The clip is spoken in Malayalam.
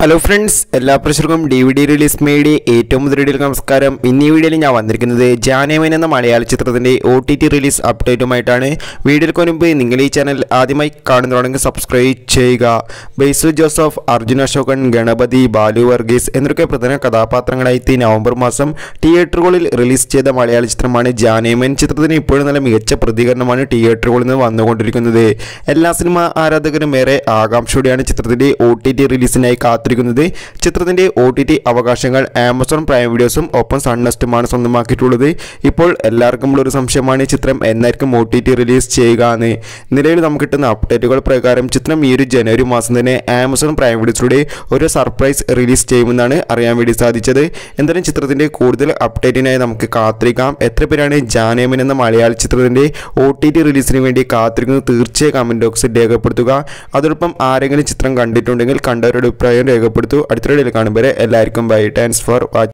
ഹലോ ഫ്രണ്ട്സ് എല്ലാ പ്രേക്ഷകർക്കും ഡി വി ഡി റിലീസ് മേടി ഏറ്റവും മുതൽ വീഡിയോയിൽ നമസ്കാരം ഇന്ന് ഈ വീഡിയോയിൽ ഞാൻ വന്നിരിക്കുന്നത് ജാനേമൻ എന്ന മലയാള ചിത്രത്തിൻ്റെ ഒ ടി ടി റിലീസ് അപ്ഡേറ്റുമായിട്ടാണ് വീഡിയോയ്ക്ക് മുൻപ് നിങ്ങൾ ഈ ചാനൽ ആദ്യമായി കാണുന്നതാണെങ്കിൽ സബ്സ്ക്രൈബ് ചെയ്യുക ബൈസു ജോസഫ് അർജുൻ അശോകൻ ഗണപതി ബാലു വർഗീസ് എന്നൊക്കെ പ്രധാന കഥാപാത്രങ്ങളായി എത്തി നവംബർ മാസം തിയേറ്ററുകളിൽ റിലീസ് ചെയ്ത മലയാള ചിത്രമാണ് ജാനേമൻ ചിത്രത്തിന് ഇപ്പോഴും നല്ല മികച്ച പ്രതികരണമാണ് തിയേറ്ററുകളിൽ നിന്ന് വന്നുകൊണ്ടിരിക്കുന്നത് എല്ലാ സിനിമ ആരാധകരും ഏറെ ആകാംക്ഷയോടെയാണ് ചിത്രത്തിൻ്റെ ഒ ടി ടി റിലീസിനായി കാത്തിരിക്കുന്നത് ചിത്രത്തിൻ്റെ ഒ ടി ടി അവകാശങ്ങൾ ആമസോൺ പ്രൈം വീഡിയോസും ഒപ്പം സൺനെസ്റ്റുമാണ് സ്വന്തമാക്കിയിട്ടുള്ളത് ഇപ്പോൾ എല്ലാവർക്കും ഉള്ള ഒരു സംശയമാണ് ഈ ചിത്രം എന്നായിരിക്കും ഒ ടി ടി റിലീസ് ചെയ്യുക എന്ന് നിലവിൽ നമുക്ക് കിട്ടുന്ന അപ്ഡേറ്റുകൾ പ്രകാരം ചിത്രം ഈ ഒരു ജനുവരി മാസം തന്നെ ആമസോൺ പ്രൈം വീഡിയോസിലൂടെ ഒരു സർപ്രൈസ് റിലീസ് ചെയ്യുമെന്നാണ് അറിയാൻ വേണ്ടി സാധിച്ചത് എന്തായാലും ചിത്രത്തിൻ്റെ കൂടുതൽ അപ്ഡേറ്റിനായി നമുക്ക് കാത്തിരിക്കാം എത്ര പേരാണ് ജാനേമൻ എന്ന മലയാള ചിത്രത്തിൻ്റെ ഒ ടി ടി റിലീസിന് വേണ്ടി കാത്തിരിക്കുന്നത് തീർച്ചയായും കമൻറ്റ് ബോക്സിൽ രേഖപ്പെടുത്തുക അതോടൊപ്പം ആരെങ്കിലും ചിത്രം കണ്ടിട്ടുണ്ടെങ്കിൽ കണ്ടവരുടെ അഭിപ്രായം രേഖപ്പെടുത്തൂ അടുത്ത വീഡിയോയിൽ കാണുമ്പോൾ എല്ലാവർക്കും ബൈ താങ്ക്സ് ഫോർ വാച്ചിങ്